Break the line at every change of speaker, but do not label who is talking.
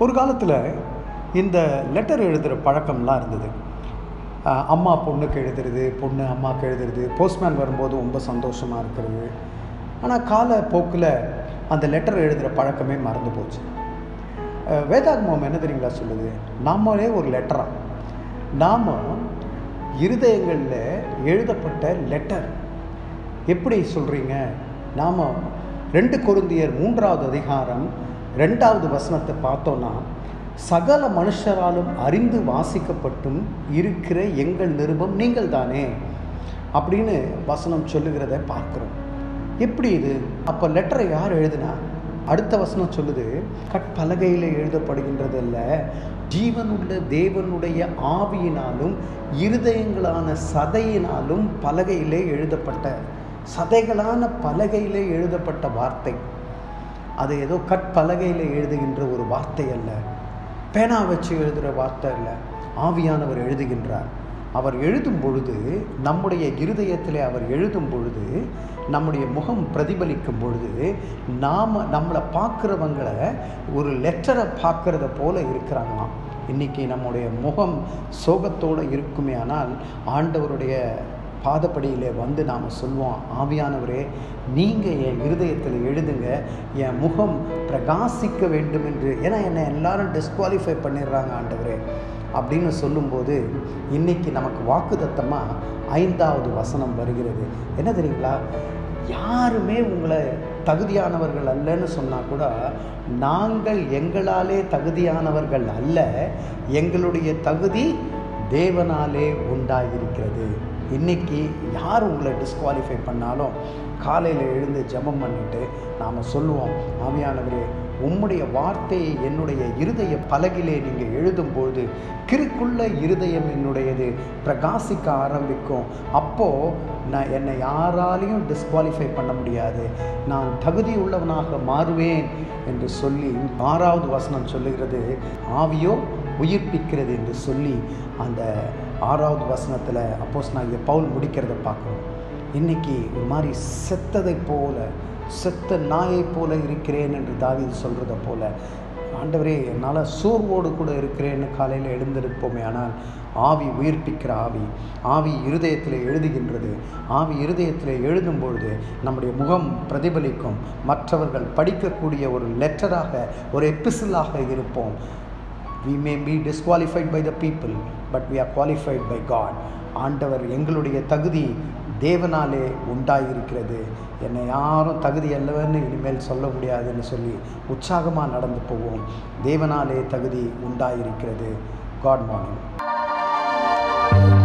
ஒரு காலத்தில் இந்த லெட்டர் எழுதுகிற பழக்கம்லாம் இருந்தது அஹ் அம்மா பொண்ணுக்கு எழுதுறது பொண்ணு அம்மாவுக்கு எழுதுறது போஸ்ட்மேன் வரும்போது ரொம்ப சந்தோஷமாக இருக்கிறது ஆனால் காலப்போக்கில் அந்த லெட்டர் எழுதுகிற பழக்கமே மறந்து போச்சு அஹ் வேதாகமம் என்ன தெரியுங்களா சொல்லுது நாமளே ஒரு லெட்டரா நாம் இருதயங்களில் எழுதப்பட்ட லெட்டர் எப்படி சொல்கிறீங்க நாம் ரெண்டு கொருந்தியர் மூன்றாவது அதிகாரம் ரெண்டாவது வசனத்தை பார்த்தோன்னா சகல மனுஷராலும் அறிந்து வாசிக்கப்பட்டும் இருக்கிற எங்கள் நிருபம் நீங்கள் தானே அப்படின்னு வசனம் சொல்லுகிறத பார்க்குறோம் எப்படி இது அப்போ லெட்டரை யார் எழுதுனா அடுத்த வசனம் சொல்லுது கட்பலகையில் எழுதப்படுகின்றது அல்ல ஜீவனுள்ள தேவனுடைய ஆவியினாலும் இருதயங்களான சதையினாலும் பலகையிலே எழுதப்பட்ட சதைகளான பலகையிலே எழுதப்பட்ட வார்த்தை அது ஏதோ கட்பலகையில் எழுதுகின்ற ஒரு வார்த்தை அல்ல பேனா வச்சு எழுதுகிற வார்த்தை அல்ல ஆவியானவர் எழுதுகின்றார் அவர் எழுதும் பொழுது நம்முடைய இருதயத்தில் அவர் எழுதும் பொழுது நம்முடைய முகம் பிரதிபலிக்கும் பொழுது நாம் நம்மளை பார்க்குறவங்களை ஒரு லெட்டரை பார்க்குறத போல இருக்கிறாங்களாம் இன்றைக்கி நம்முடைய முகம் சோகத்தோடு இருக்குமே ஆனால் ஆண்டவருடைய பாதப்படியிலே வந்து நாம் சொல்வோம் ஆவியானவரே நீங்கள் என் இருதயத்தில் எழுதுங்க என் முகம் பிரகாசிக்க வேண்டும் என்று ஏன்னா என்னை எல்லாரும் டிஸ்குவாலிஃபை பண்ணிடுறாங்க ஆண்டவரே அப்படின்னு சொல்லும்போது இன்னைக்கு நமக்கு வாக்குதத்தமாக ஐந்தாவது வசனம் வருகிறது என்ன தெரியுங்களா யாருமே உங்களை தகுதியானவர்கள் அல்லன்னு சொன்னால் கூட நாங்கள் எங்களாலே தகுதியானவர்கள் அல்ல எங்களுடைய தகுதி தேவனாலே உண்டாகியிருக்கிறது இன்னைக்கு யார் உங்களை டிஸ்குவாலிஃபை பண்ணாலும் காலையில் எழுந்து ஜெபம் பண்ணிட்டு நாம் சொல்லுவோம் ஆவியானவரே உம்முடைய வார்த்தையை என்னுடைய இருதய பலகிலே நீங்கள் எழுதும்போது கிறுக்குள்ள இருதயம் என்னுடையது பிரகாசிக்க ஆரம்பிக்கும் அப்போது நான் என்னை யாராலையும் டிஸ்குவாலிஃபை பண்ண முடியாது நான் தகுதி உள்ளவனாக மாறுவேன் என்று சொல்லி ஆறாவது வசனம் சொல்லுகிறது ஆவியோ உயிர்ப்பிக்கிறது என்று சொல்லி அந்த ஆறாவது வசனத்தில் அப்போஸ் நான் இங்கே பவுல் முடிக்கிறத பார்க்குறோம் இன்னைக்கு ஒரு மாதிரி செத்ததை போல செத்த நாயை போல இருக்கிறேன் என்று தாவீது சொல்கிறத போல ஆண்டவரே என்னால் சோர்வோடு கூட இருக்கிறேன்னு காலையில் எழுந்திருப்போமே ஆனால் ஆவி உயிர்ப்பிக்கிற ஆவி ஆவி இருதயத்தில் எழுதுகின்றது ஆவி இருதயத்தில் எழுதும் பொழுது நம்முடைய முகம் பிரதிபலிக்கும் மற்றவர்கள் படிக்கக்கூடிய ஒரு லெட்டராக ஒரு எபிசிலாக இருப்போம் we may be disqualified by the people but we are qualified by god ஆண்டவர் எங்களுடைய தகுதி தேவனாலே உண்டாயிருக்கிறது என்னை யாரும் தகுதி அல்லவன்னு இனிமேல் சொல்ல முடியாதுன்னு சொல்லி உற்சாகமாக நடந்து போவோம் தேவனாலே தகுதி உண்டாயிருக்கிறது காட் மார்னிங்